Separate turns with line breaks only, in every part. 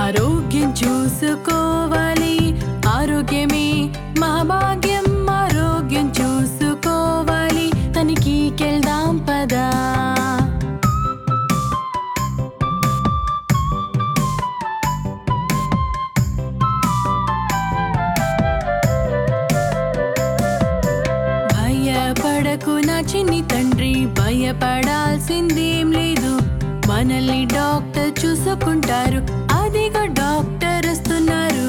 ఆరోగ్యం చూసుకోవాలి ఆరోగ్యమే మహాభాగ్యం ఆరోగ్యం చూసుకోవాలి తనిఖీకెళ్దాం పదా భయపడకు నా చిన్ని తండ్రి భయపడాల్సిందేం లేదు మనల్ని డాక్టర్ చూసుకుంటారు అదిగో డాక్టర్ వస్తున్నారు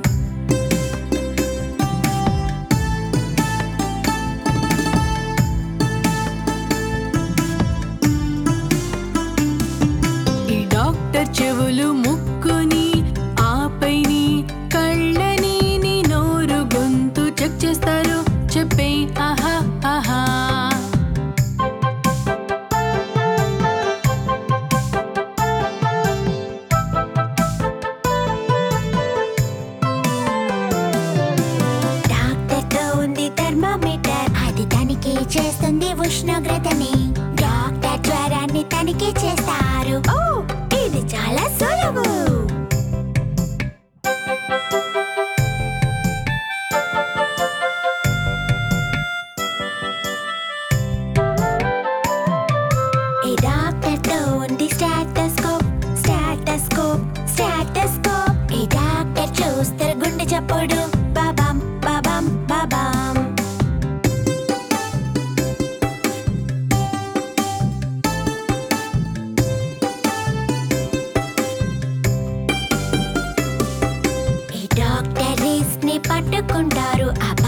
ఈ డాక్టర్ చెవులు ముక్కుని ఆపైని కళ్ళని నీ నోరు గొంతు చెక్ చేస్తారు చెప్పే ఆహా ఆహా
డాక్టర్ తో ఉంది థర్మామీటర్ అది తనిఖీ చేస్తుంది ఉష్ణోగ్రతని డాక్టర్ జ్వరాన్ని తనిఖీ చేస్తారు ఓ ఇది చాలా సులువు ఈ డాక్టర్ తో ఉంది స్టాటస్కోప్ స్టాటస్కోప్ స్టాటస్కోప్ ఈ డాక్టర్ చూస్తారు గుండె చప్పుడు బాబాం బాబాం బాబాం ఈ డాక్టర్ రిస్క్ ని పట్టుకుంటారు ఆ